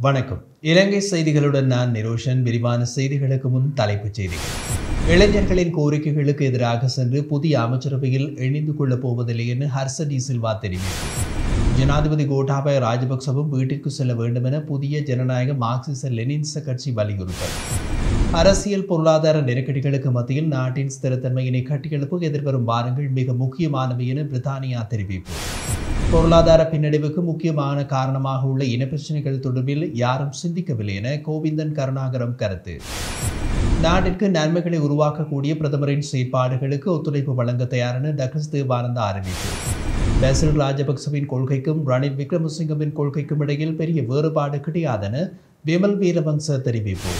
வணக்கம் இலங்கை செய்திகளுடன் நான் நிரோஷன் விரிவான செய்திகளுக்கு முன் தலைப்புச் செய்திகள் இளைஞர்களின் கோரிக்கைகளுக்கு எதிராக சென்று புதிய அமைச்சரவையில் இணைந்து கொள்ளப் போவதில்லை என்று ஹர்ஷ டி சில்வா தெரிவித்தார் ஜனாதிபதி கோட்டாபய ராஜபக்சவும் வீட்டிற்கு செல்ல வேண்டும் என புதிய ஜனநாயக மார்க்சிச லெனின்ச கட்சி வலியுறுத்தல் அரசியல் பொருளாதார நெருக்கடிகளுக்கு மத்தியில் நாட்டின் ஸ்திரத்தன்மையினை கட்டியெழுப்ப எதிர்வரும் வாரங்கள் மிக முக்கியமானவை என பிரித்தானியா தெரிவிப்பு பொருளாதார பின்னடைவுக்கு முக்கியமான காரணமாக உள்ள இனப்பிரச்சனைகள் தொடர்பில் யாரும் சிந்திக்கவில்லை என கோவிந்தன் கருணாகரம் கருத்து நாட்டிற்கு நன்மைகளை உருவாக்கக்கூடிய பிரதமரின் செயற்பாடுகளுக்கு ஒத்துழைப்பு வழங்க தயாரென டக்ளஸ் தேவானந்தா அறிவிப்பு பேசில் ராஜபக்சவின் கொள்கைக்கும் ரணில் விக்ரமசிங்கவின் கொள்கைக்கும் இடையில் பெரிய வேறுபாடு கிடையாதென விமல் வீரவங்ச தெரிவிப்பு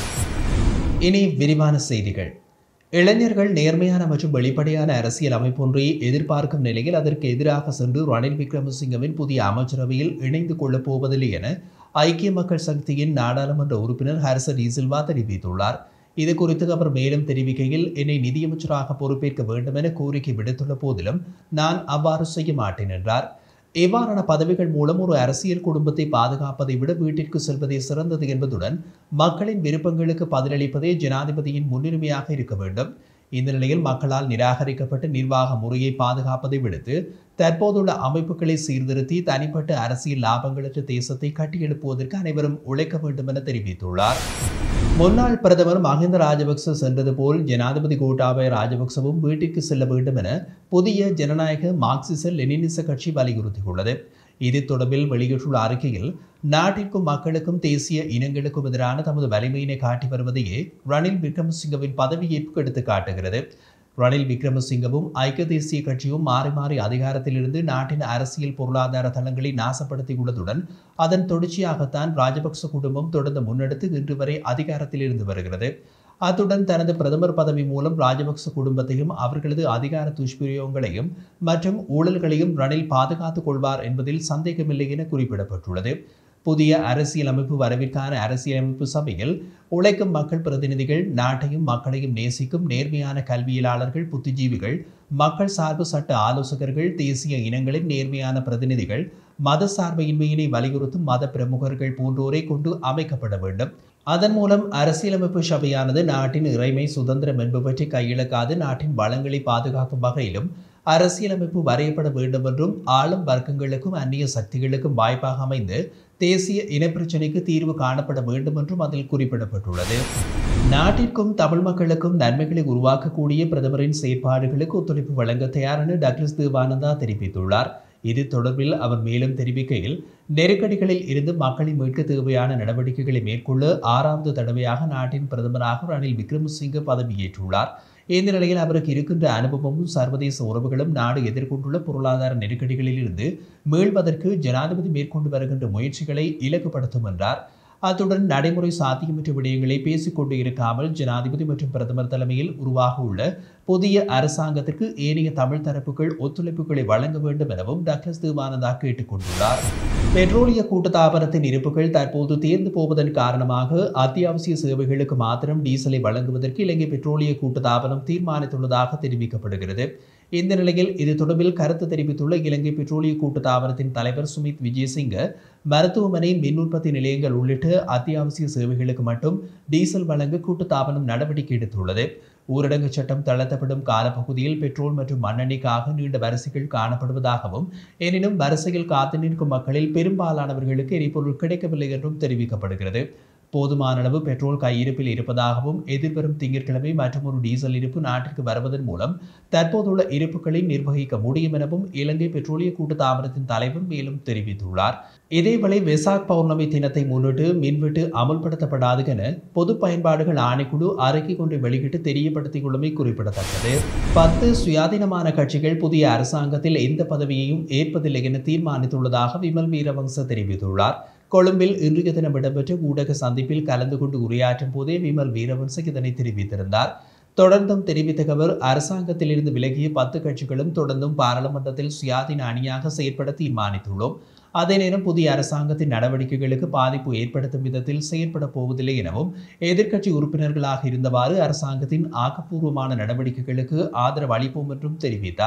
இனி விரிவான செய்திகள் இளைஞர்கள் நேர்மையான மற்றும் வெளிப்படையான அரசியல் அமைப்பொன்றை எதிர்பார்க்கும் நிலையில் அதற்கு எதிராக சென்று ரணில் விக்ரமசிங்கவின் புதிய அமைச்சரவையில் இணைந்து கொள்ளப் போவதில்லை என ஐக்கிய மக்கள் சக்தியின் நாடாளுமன்ற உறுப்பினர் ஹர்ச டிசில்வா தெரிவித்துள்ளார் இது குறித்து அவர் மேலும் தெரிவிக்கையில் என்னை நிதியமைச்சராக பொறுப்பேற்க வேண்டும் என கோரிக்கை விடுத்துள்ள போதிலும் நான் அவ்வாறு செய்ய மாட்டேன் என்றார் இவ்வாறான பதவிகள் மூலம் ஒரு அரசியல் குடும்பத்தை பாதுகாப்பதை விட வீட்டிற்கு செல்வதே சிறந்தது என்பதுடன் மக்களின் விருப்பங்களுக்கு பதிலளிப்பதே ஜனாதிபதியின் முன்னுரிமையாக இருக்க வேண்டும் இந்த நிலையில் மக்களால் நிராகரிக்கப்பட்ட நிர்வாக முறையை பாதுகாப்பதை விடுத்து தற்போதுள்ள அமைப்புகளை சீர்திருத்தி தனிப்பட்ட அரசியல் லாபங்களற்ற தேசத்தை கட்டியெழுப்புவதற்கு அனைவரும் உழைக்க வேண்டும் என தெரிவித்துள்ளார் முன்னாள் பிரதமர் மஹிந்த ராஜபக்ச சென்றது போல் ஜனாதிபதி கோட்டாபய ராஜபக்சவும் வீட்டிற்கு செல்ல வேண்டும் என புதிய ஜனநாயக மார்க்சிச லெனினிச கட்சி வலியுறுத்தியுள்ளது இது தொடர்பில் வெளியிட்டுள்ள அறிக்கையில் நாட்டிற்கும் மக்களுக்கும் தேசிய இனங்களுக்கும் எதிரான தமது வலிமையினை காட்டி வருவதையே ரணில் விக்ரமசிங்கவின் பதவியேற்பு எடுத்து காட்டுகிறது ரணில் விக்ரமசிங்கவும் ஐக்கிய தேசிய கட்சியும் மாறி மாறி அதிகாரத்திலிருந்து நாட்டின் அரசியல் பொருளாதார தளங்களை நாசப்படுத்தியுள்ளதுடன் அதன் தொடர்ச்சியாகத்தான் ராஜபக்ச குடும்பம் தொடர்ந்து முன்னெடுத்து இன்று வரை அதிகாரத்தில் இருந்து வருகிறது அத்துடன் தனது பிரதமர் பதவி மூலம் ராஜபக்ச குடும்பத்தையும் அவர்களது அதிகார துஷ்பிரயோகங்களையும் மற்றும் ஊழல்களையும் ரணில் பாதுகாத்துக் கொள்வார் என்பதில் சந்தேகமில்லை என குறிப்பிடப்பட்டுள்ளது புதிய அரசியலமைப்பு வரவிற்கான அரசியலமைப்பு சபையில் உழைக்கும் மக்கள் பிரதிநிதிகள் நாட்டையும் மக்களையும் நேசிக்கும் நேர்மையான கல்வியலாளர்கள் புத்திஜீவிகள் மக்கள் சார்பு சட்ட ஆலோசகர்கள் தேசிய இனங்களின் நேர்மையான பிரதிநிதிகள் மத சார்பையின்மையினை வலியுறுத்தும் மத பிரமுகர்கள் போன்றோரை கொண்டு அமைக்கப்பட வேண்டும் அதன் மூலம் அரசியலமைப்பு சபையானது நாட்டின் இறைமை சுதந்திரம் என்பவற்றை கையிழக்காது நாட்டின் வளங்களை பாதுகாக்கும் வகையிலும் அரசியலமைப்பு வரையப்பட வேண்டும் என்றும் ஆளும் வர்க்கங்களுக்கும் அந்நிய சக்திகளுக்கும் வாய்ப்பாக அமைந்து தேசிய இனப்பிரச்சினைக்கு தீர்வு காணப்பட வேண்டும் என்றும் அதில் குறிப்பிடப்பட்டுள்ளது நாட்டிற்கும் தமிழ் மக்களுக்கும் நன்மைகளை உருவாக்கக்கூடிய பிரதமரின் செயற்பாடுகளுக்கு ஒத்துழைப்பு வழங்க தயாரென டாக்டர் தேவானந்தா தெரிவித்துள்ளார் இது தொடர்பில் அவர் மேலும் தெரிவிக்கையில் நெருக்கடிகளில் இருந்து மக்களை மீட்க தேவையான நடவடிக்கைகளை மேற்கொள்ள ஆறாவது தடவையாக நாட்டின் பிரதமராக ரணில் விக்ரமசிங்க பதவியேற்றுள்ளார் இந்த நிலையில் அவருக்கு இருக்கின்ற அனுபவமும் சர்வதேச உறவுகளும் நாடு எதிர்கொண்டுள்ள பொருளாதார நெருக்கடிகளில் இருந்து மீள்வதற்கு ஜனாதிபதி மேற்கொண்டு வருகின்ற முயற்சிகளை இலக்குப்படுத்தும் என்றார் அத்துடன் நடைமுறை சாத்தியமற்ற விடயங்களை பேசிக்கொண்டு இருக்காமல் ஜனாதிபதி மற்றும் பிரதமர் தலைமையில் உருவாக உள்ள புதிய அரசாங்கத்திற்கு ஏனைய தமிழ் தரப்புகள் ஒத்துழைப்புகளை வழங்க வேண்டும் எனவும் டாக்டர் தேவானந்தா கேட்டுக்கொண்டுள்ளார் பெட்ரோலிய கூட்டுத்தாபனத்தின் இருப்புகள் தற்போது தேர்ந்து போவதன் காரணமாக அத்தியாவசிய சேவைகளுக்கு மாத்திரம் டீசலை வழங்குவதற்கு இலங்கை பெட்ரோலிய கூட்டுத்தாபனம் தீர்மானித்துள்ளதாக தெரிவிக்கப்படுகிறது இந்த நிலையில் இது தொடர்பில் கருத்து தெரிவித்துள்ள இலங்கை பெட்ரோலிய கூட்டுத்தாபனத்தின் தலைவர் சுமித் விஜயசிங்க மருத்துவமனை மின் உற்பத்தி நிலையங்கள் உள்ளிட்ட அத்தியாவசிய சேவைகளுக்கு மட்டும் டீசல் வழங்க கூட்டுத்தாபனம் நடவடிக்கை எடுத்துள்ளது ஊரடங்கு சட்டம் தளர்த்தப்படும் காலப்பகுதியில் பெட்ரோல் மற்றும் மண்ணெண்ணெய்க்காக நீண்ட வரிசைகள் காணப்படுவதாகவும் எனினும் வரிசையில் காத்து நிற்கும் மக்களில் பெரும்பாலானவர்களுக்கு எரிபொருள் கிடைக்கவில்லை என்றும் தெரிவிக்கப்படுகிறது போதுமான அளவு பெட்ரோல் கையிருப்பில் இருப்பதாகவும் எதிர்வரும் திங்கட்கிழமை மற்றொரு டீசல் இருப்பு நாட்டிற்கு வருவதன் மூலம் தற்போதுள்ள இருப்புகளை நிர்வகிக்க முடியும் எனவும் இலங்கை பெட்ரோலிய கூட்டு தாபனத்தின் தலைவர் மேலும் தெரிவித்துள்ளார் இதேவேளை வெசாக் பௌர்ணமி தினத்தை முன்னிட்டு மின்வெட்டு அமல்படுத்தப்படாது என பொது பயன்பாடுகள் ஆணைக்குழு அறிக்கை கொண்டு வெளியிட்டு தெரியப்படுத்தியுள்ளமை குறிப்பிடத்தக்கது பத்து சுயாதீனமான கட்சிகள் புதிய அரசாங்கத்தில் எந்த பதவியையும் ஏற்பதில்லை என தீர்மானித்துள்ளதாக விமல் வீரவங்ச தெரிவித்துள்ளார் கொழும்பில் இன்றைய தினம் இடம்பெற்ற ஊடக சந்திப்பில் கலந்து கொண்டு உரையாற்றும் போதே விமல் வீரவன்ச இதனை தெரிவித்திருந்தார் தொடர்ந்தும் தெரிவித்த அவர் அரசாங்கத்திலிருந்து விலகிய பத்து கட்சிகளும் தொடர்ந்தும் பாராளுமன்றத்தில் சுயாதீன அணியாக செயற்பட தீர்மானித்துள்ளோம் அதே நேரம் புதிய அரசாங்கத்தின் நடவடிக்கைகளுக்கு பாதிப்பு ஏற்படுத்தும் விதத்தில் செயற்பட போவதில்லை எனவும் எதிர்க்கட்சி உறுப்பினர்களாக இருந்தவாறு அரசாங்கத்தின் ஆக்கப்பூர்வமான நடவடிக்கைகளுக்கு ஆதரவு அளிப்போம் என்றும் தெரிவித்தார்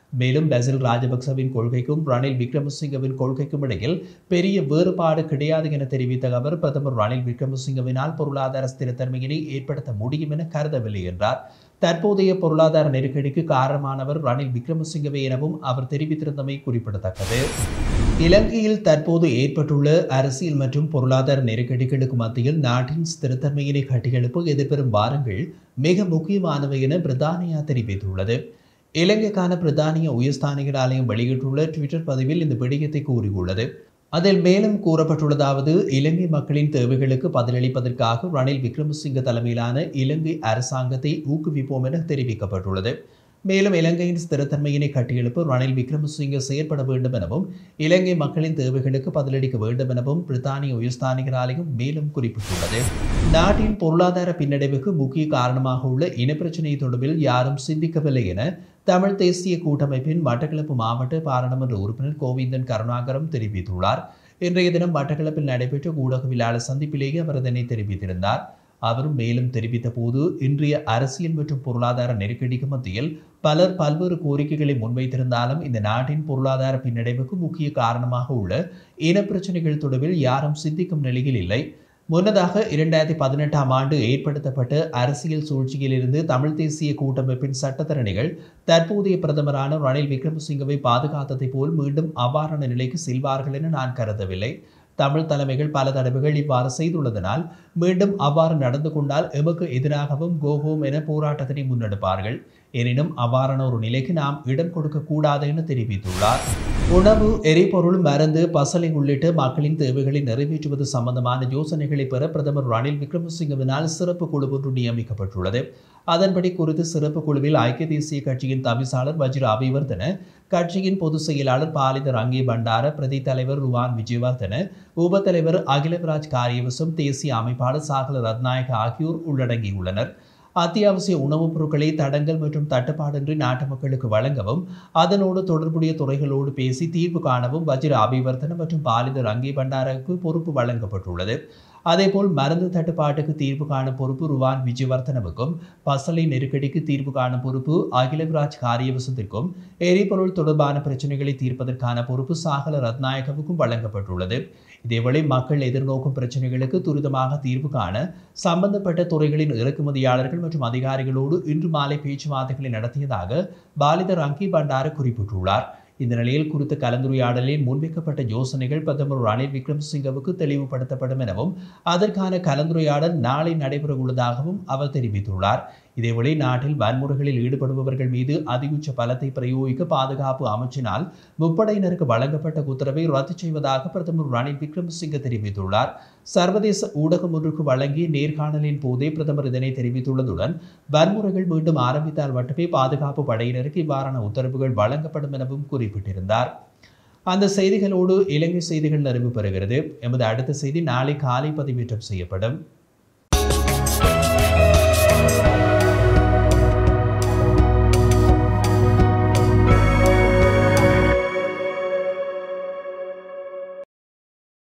மேலும் பசில் ராஜபக்சவின் கொள்கைக்கும் ரணில் விக்ரமசிங்கவின் கொள்கைக்கும் இடையில் பெரிய வேறுபாடு கிடையாது என தெரிவித்த அவர் பிரதமர் ரணில் விக்ரமசிங்கவினால் பொருளாதார ஸ்திரத்தன்மையினை ஏற்படுத்த முடியும் என கருதவில்லை என்றார் தற்போதைய பொருளாதார நெருக்கடிக்கு காரணமானவர் ரணில் விக்ரமசிங்கவே எனவும் அவர் தெரிவித்திருந்தமை குறிப்பிடத்தக்கது இலங்கையில் தற்போது ஏற்பட்டுள்ள அரசியல் மற்றும் பொருளாதார நெருக்கடிகளுக்கு மத்தியில் நாட்டின் ஸ்திரத்தன்மையினை கட்டியெழுப்ப எதிர்வரும் வாரங்கள் மிக முக்கியமானவை என பிரித்தானியா தெரிவித்துள்ளது இலங்கைக்கான பிரித்தானிய உயர்ஸ்தானிகர் ஆலயம் வெளியிட்டுள்ள ட்விட்டர் பதிவில் இந்த விடயத்தை கூறியுள்ளது அதில் மேலும் கூறப்பட்டுள்ளதாவது இலங்கை மக்களின் தேவைகளுக்கு பதிலளிப்பதற்காக ரணில் விக்ரமசிங்க தலைமையிலான இலங்கை அரசாங்கத்தை ஊக்குவிப்போம் என தெரிவிக்கப்பட்டுள்ளது மேலும் இலங்கையின் ஸ்திரத்தன்மையினை கட்டியெழுப்ப ரணில் விக்ரமசிங்க செயற்பட வேண்டும் எனவும் இலங்கை மக்களின் தேவைகளுக்கு பதிலளிக்க வேண்டும் எனவும் பிரித்தானிய உயர்ஸ்தானிகர் ஆலயம் மேலும் குறிப்பிட்டுள்ளது நாட்டின் பொருளாதார பின்னடைவுக்கு முக்கிய காரணமாக உள்ள இனப்பிரச்சினை தொடர்பில் யாரும் சிந்திக்கவில்லை என தமிழ் தேசிய கூட்டமைப்பின் மட்டக்களப்பு மாவட்ட பாராளுமன்ற உறுப்பினர் கோவிந்தன் கருணாகரம் தெரிவித்துள்ளார் இன்றைய தினம் மட்டக்களப்பில் நடைபெற்ற ஊடகவியலாளர் சந்திப்பிலேயே அவர் இதனை தெரிவித்திருந்தார் அவர் மேலும் தெரிவித்த போது இன்றைய அரசியல் மற்றும் பொருளாதார நெருக்கடிக்கு மத்தியில் பலர் பல்வேறு கோரிக்கைகளை முன்வைத்திருந்தாலும் இந்த நாட்டின் பொருளாதார பின்னடைவுக்கு முக்கிய காரணமாக உள்ள இனப்பிரச்சனைகள் தொடர்பில் யாரும் சிந்திக்கும் நிலையில் இல்லை முன்னதாக இரண்டாயிரத்தி பதினெட்டாம் ஆண்டு ஏற்படுத்தப்பட்ட அரசியல் சூழ்ச்சியிலிருந்து தமிழ் தேசிய கூட்டமைப்பின் சட்டத்தரணிகள் தற்போதைய பிரதமரான ரணில் விக்ரமசிங்கவை பாதுகாத்ததை போல் மீண்டும் அவ்வாறான நிலைக்கு செல்வார்கள் என நான் கருதவில்லை தமிழ் தலைமைகள் பல தடவைகள் இவ்வாறு செய்துள்ளதனால் மீண்டும் அவ்வாறு நடந்து கொண்டால் எமக்கு எதிராகவும் கோகோம் என போராட்டத்தினை முன்னெடுப்பார்கள் எனினும் அவ்வாறான ஒரு நிலைக்கு நாம் இடம் கொடுக்க கூடாது என தெரிவித்துள்ளார் உணவு எரிபொருள் மருந்து பசலை உள்ளிட்ட மக்களின் தேவைகளை நிறைவேற்றுவது சம்பந்தமான யோசனைகளை பெற பிரதமர் ரணில் விக்ரமசிங்கவினால் சிறப்பு குழு ஒன்று நியமிக்கப்பட்டுள்ளது அதன்படி குறித்து சிறப்பு குழுவில் ஐக்கிய தேசிய கட்சியின் தவிசாளர் வஜ்ர அபிவர்தன கட்சியின் பொதுச் செயலாளர் பாலிதர் அங்கே பண்டார பிரதி தலைவர் ருவான் விஜயவர்தன உப தலைவர் அகிலவிராஜ் காரியவசம் தேசிய அமைப்பாளர் சாகல ரத்நாயக ஆகியோர் உள்ளடங்கியுள்ளனர் அத்தியாவசிய உணவுப் பொருட்களை தடங்கல் மற்றும் தட்டுப்பாடின்றி நாட்டு மக்களுக்கு வழங்கவும் அதனோடு தொடர்புடைய துறைகளோடு பேசி தீர்வு காணவும் வஜ்ர அபிவர்த்தன மற்றும் பாலிதர் அங்கே பண்டாருக்கு பொறுப்பு வழங்கப்பட்டுள்ளது அதேபோல் மருந்து தட்டுப்பாட்டுக்கு தீர்வு காணும் பொறுப்பு ருவான் விஜயவர்த்தனவுக்கும் பசலை நெருக்கடிக்கு தீர்வு காணும் பொறுப்பு அகிலவிராஜ் காரியவசத்திற்கும் எரிபொருள் தொடர்பான பிரச்சனைகளை தீர்ப்பதற்கான பொறுப்பு சாகல ரத்நாயகவுக்கும் வழங்கப்பட்டுள்ளது இதேவேளை மக்கள் எதிர்நோக்கும் பிரச்சனைகளுக்கு துரிதமாக தீர்வு காண சம்பந்தப்பட்ட துறைகளின் இறக்குமதியாளர்கள் மற்றும் அதிகாரிகளோடு இன்று மாலை பேச்சுவார்த்தைகளை நடத்தியதாக பாலிதர் அங்கி பண்டார குறிப்பிட்டுள்ளார் இந்த நிலையில் குறித்த கலந்துரையாடலில் முன்வைக்கப்பட்ட யோசனைகள் பிரதமர் ரணில் விக்ரமசிங்கவுக்கு தெளிவுபடுத்தப்படும் எனவும் அதற்கான கலந்துரையாடல் நாளை நடைபெற உள்ளதாகவும் அவர் தெரிவித்துள்ளார் இதேவேளை நாட்டில் வன்முறைகளில் ஈடுபடுபவர்கள் மீது அதிகுச்ச பலத்தை பிரயோகிக்க பாதுகாப்பு அமைச்சினால் முப்படையினருக்கு வழங்கப்பட்ட உத்தரவை ரத்து செய்வதாக பிரதமர் ரணில் விக்ரமசிங்க தெரிவித்துள்ளார் சர்வதேச ஊடகம் ஒன்றுக்கு வழங்கிய நேர்காணலின் போதே பிரதமர் இதனை தெரிவித்துள்ளதுடன் வன்முறைகள் மீண்டும் ஆரம்பித்தால் மட்டுமே பாதுகாப்பு படையினருக்கு இவ்வாறான உத்தரவுகள் வழங்கப்படும் எனவும் குறிப்பிட்டிருந்தார் அந்த செய்திகளோடு இலங்கை செய்திகள் நிறைவு பெறுகிறது எமது அடுத்த செய்தி நாளை காலை பதிவேற்றம் செய்யப்படும்